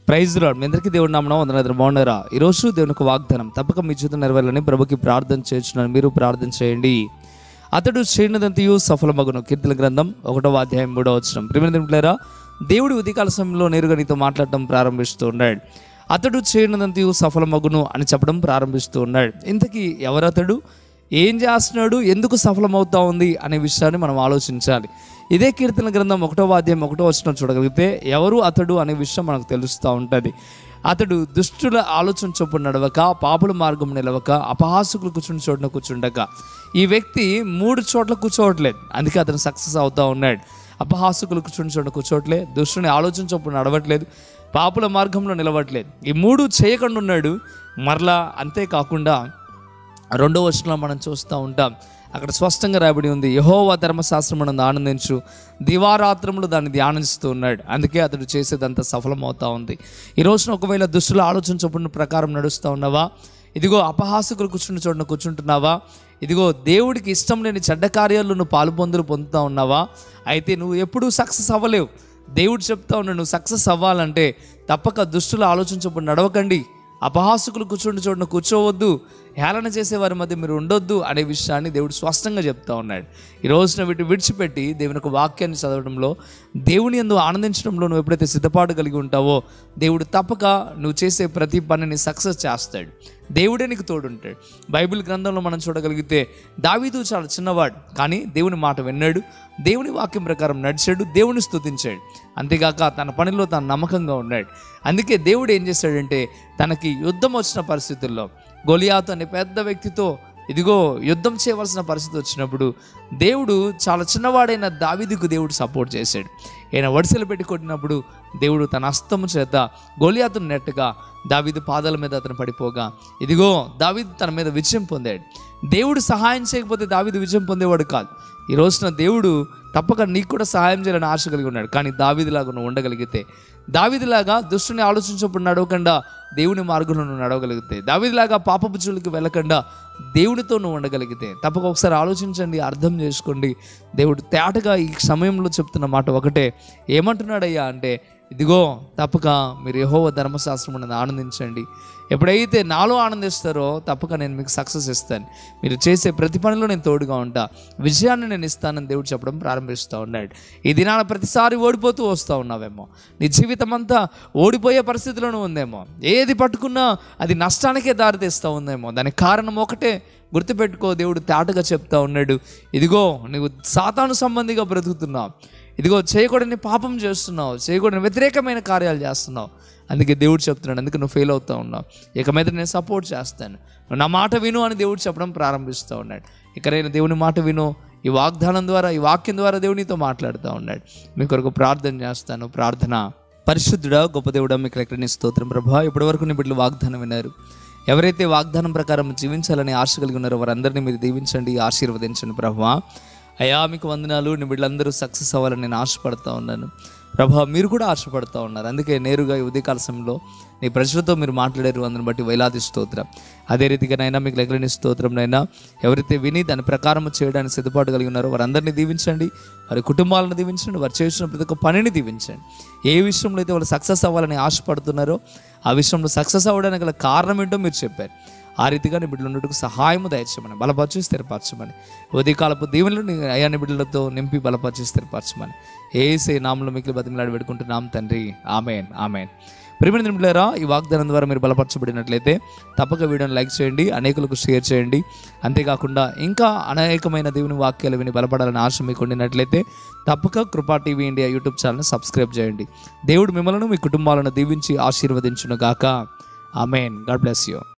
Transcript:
praise lord మీ అందరికీ దేవుడు నామనం వందన బాగున్నారా ఈరోజు దేవునికి వాగ్దానం తప్పక మీ జీవితం నెరవేరాలని ప్రభుకి ప్రార్థన చేస్తున్నాను మీరు ప్రార్థన చేయండి అతడు శ్రీనదంతియు సఫలమగును కీర్తన గ్రంథం ఒకటో అధ్యాయం మూడో వచ్చిన ప్రిమిలేరా దేవుడి ఉదయకాల సమయంలో నేరుగా నీతో మాట్లాడటం ప్రారంభిస్తూ ఉన్నాడు అతడు చేయనదంతయు సఫలమగును అని చెప్పడం ప్రారంభిస్తూ ఉన్నాడు ఇంతకీ ఎవరతడు ఏం చేస్తున్నాడు ఎందుకు సఫలమవుతా ఉంది అనే విషయాన్ని మనం ఆలోచించాలి ఇదే కీర్తన గ్రంథం ఒకటో వాద్యం ఒకటో వచ్చిన చూడగలిగితే ఎవరు అతడు అనే విషయం మనకు తెలుస్తూ ఉంటుంది అతడు దుష్టుల ఆలోచన చొప్పున నడవక పాపుల మార్గం నిలవక అపహాసకులు కూర్చుని చోటున కూర్చుండక ఈ వ్యక్తి మూడు చోట్ల కూర్చోవట్లేదు అందుకే అతను సక్సెస్ అవుతా ఉన్నాడు అపహాసకులు కూర్చుని చోట కూర్చోవట్లేదు దుష్టుని ఆలోచన చొప్పున నడవట్లేదు పాపుల మార్గంలో నిలవట్లేదు ఈ మూడు చేయకుండా ఉన్నాడు మరలా అంతేకాకుండా రెండో వచనంలో మనం చూస్తూ ఉంటాం అక్కడ స్పష్టంగా రాయబడి ఉంది యహోవా ధర్మశాస్త్రం మనం ఆనందించు దివారాత్రములు దాన్ని ధ్యానిస్తూ ఉన్నాడు అందుకే అతడు చేసేదంతా సఫలమవుతా ఉంది ఈ రోజున ఒకవేళ దుస్తుల ఆలోచన చొప్పున ప్రకారం నడుస్తూ ఉన్నావా ఇదిగో అపహాసకులు కూర్చుని చూడని కూర్చుంటున్నావా ఇదిగో దేవుడికి ఇష్టం లేని చెడ్డ కార్యాలు నువ్వు పాలు పొందులు పొందుతూ ఉన్నావా అయితే నువ్వు ఎప్పుడూ సక్సెస్ అవ్వలేవు దేవుడు చెప్తా ఉన్నాడు నువ్వు సక్సెస్ అవ్వాలంటే తప్పక దుష్టుల ఆలోచించప్పుడు నడవకండి అపహాసకులు కూర్చుండి చూడను కూర్చోవద్దు హేళన చేసే వారి మధ్య మీరు ఉండొద్దు అనే విషయాన్ని దేవుడు స్పష్టంగా చెప్తా ఉన్నాడు ఈ రోజున వీటి విడిచిపెట్టి దేవుని యొక్క వాక్యాన్ని చదవడంలో దేవుని ఎందు ఆనందించడంలో నువ్వు ఎప్పుడైతే సిద్ధపాటు కలిగి ఉంటావో దేవుడు తప్పక నువ్వు చేసే ప్రతి పనిని సక్సెస్ చేస్తాడు దేవుడే నీకు తోడుంటాడు బైబిల్ గ్రంథంలో మనం చూడగలిగితే దావీదు చాలా చిన్నవాడు కానీ దేవుని మాట విన్నాడు దేవుని వాక్యం ప్రకారం నడిచాడు దేవుని స్తుతించాడు అంతేగాక తన పనిలో తాను నమ్మకంగా ఉన్నాడు అందుకే దేవుడు ఏం చేశాడంటే తనకి యుద్ధం వచ్చిన పరిస్థితుల్లో గొలియాతు అనే పెద్ద వ్యక్తితో ఇదిగో యుద్ధం చేయవలసిన పరిస్థితి వచ్చినప్పుడు దేవుడు చాలా చిన్నవాడైన దావీదుకు దేవుడు సపోర్ట్ చేశాడు ఈయన వడిసెలు పెట్టి కొట్టినప్పుడు దేవుడు తన హస్తము చేత గోలియాతును నెట్టగా దావీదు పాదాల మీద అతను పడిపోగా ఇదిగో దావీదు తన మీద విజయం పొందాడు దేవుడు సహాయం చేయకపోతే దావీదు విజయం పొందేవాడు కాదు ఈ రోజున దేవుడు తప్పక నీకు కూడా సహాయం చేయాలని ఆశ కలిగి ఉన్నాడు కానీ దావీదిలాగా నువ్వు ఉండగలిగితే దావీదిలాగా దుష్టుని ఆలోచించప్పుడు నడవకుండా దేవుని మార్గంలో నువ్వు నడవగలిగితే దావీదిలాగా పాపపు జోలికి వెళ్ళకుండా దేవునితో నువ్వు ఉండగలిగితే తప్పక ఒకసారి ఆలోచించండి అర్థం చేసుకోండి దేవుడు తేటగా ఈ సమయంలో చెప్తున్న మాట ఒకటే ఏమంటున్నాడయ్యా అంటే ఇదిగో తప్పక మీరు యహోవ ధర్మశాస్త్రం ఉన్నది ఆనందించండి ఎప్పుడైతే నాలో ఆనందిస్తారో తప్పక నేను మీకు సక్సెస్ ఇస్తాను మీరు చేసే ప్రతి పనిలో నేను తోడుగా ఉంటా విజయాన్ని నేను ఇస్తానని దేవుడు చెప్పడం ప్రారంభిస్తూ ఉన్నాడు ఈ దినాన ప్రతిసారి ఓడిపోతూ వస్తూ ఉన్నావేమో నీ జీవితం అంతా ఓడిపోయే పరిస్థితిలోనూ ఉందేమో ఏది పట్టుకున్నా అది నష్టానికే దారితీస్తూ ఉందేమో దానికి కారణం ఒకటే గుర్తుపెట్టుకో దేవుడు తేటగా చెప్తా ఉన్నాడు ఇదిగో నువ్వు సాతాను సంబంధిగా బ్రతుకుతున్నావు ఇదిగో చేయకూడని పాపం చేస్తున్నావు చేయకూడని వ్యతిరేకమైన కార్యాలు చేస్తున్నావు అందుకే దేవుడు చెప్తున్నాడు అందుకే నువ్వు ఫెయిల్ అవుతా ఉన్నావు ఇక మీద నేను సపోర్ట్ చేస్తాను నువ్వు నా మాట విను అని దేవుడు చెప్పడం ప్రారంభిస్తూ ఉన్నాడు ఇక నేను దేవుని మాట విను ఈ వాగ్దానం ద్వారా ఈ వాక్యం ద్వారా దేవునితో మాట్లాడుతూ ఉన్నాడు మీ కొరకు ప్రార్థన చేస్తాను ప్రార్థన పరిశుద్ధుడా గొప్ప దేవుడా మీకు ఎక్కడని స్తోత్రం ప్రభా ఇప్పటి వరకు నీ బిడ్డలు వాగ్దానం విన్నారు ఎవరైతే వాగ్దానం ప్రకారం జీవించాలని ఆశ కలిగి ఉన్నారో వారందరినీ మీరు దీవించండి ఆశీర్వదించండి ప్రభా అయా మీకు వందనాలు నీ బిడ్డలందరూ సక్సెస్ అవ్వాలని నేను ఆశపడతా ఉన్నాను ప్రభా మీరు కూడా ఆశపడతా ఉన్నారు అందుకే నేరుగా ఈ ఉదయకాల సమయంలో నీ ప్రజలతో మీరు మాట్లాడారు అందుని బట్టి వేలాది స్తోత్రం అదే రీతిగా నైనా మీకు లెగలేని స్తోత్రం నైనా ఎవరైతే విని దాని ప్రకారం చేయడానికి సిద్ధపాటు కలిగి ఉన్నారో వారందరినీ దీవించండి వారి కుటుంబాలను దీవించండి వారు చేసిన ప్రతి ఒక్క పనిని దీవించండి ఏ విషయంలో అయితే వాళ్ళు సక్సెస్ అవ్వాలని ఆశపడుతున్నారో ఆ విషయంలో సక్సెస్ అవ్వడానికి గల కారణం ఏంటో మీరు చెప్పారు ఆ రీతిగా నీ బిడ్డలు ఉన్నట్టుకు సహాయము దయచేయమని బలపరిచి స్థిరపరచమని ఉదయకాలపు దీవెనలు నీ అయాన్ని బిడ్డలతో నింపి బలపరిచి స్థిరపరచమని ఏసే నామంలో మిగిలి బతిమలాడి పెట్టుకుంటున్నాం తండ్రి ఆమెన్ ఆమెన్ ప్రేమిణ నిమిడలేరా ఈ వాగ్దానం ద్వారా మీరు బలపరచబడినట్లయితే తప్పక వీడియోని లైక్ చేయండి అనేకులకు షేర్ చేయండి అంతేకాకుండా ఇంకా అనేకమైన దేవుని వాక్యాలు విని బలపడాలని ఆశ మీకు ఉండినట్లయితే తప్పక కృపా టీవీ ఇండియా యూట్యూబ్ ఛానల్ని సబ్స్క్రైబ్ చేయండి దేవుడు మిమ్మల్ని మీ కుటుంబాలను దీవించి ఆశీర్వదించును గాక ఆమెన్ గాడ్ బ్లెస్ యూ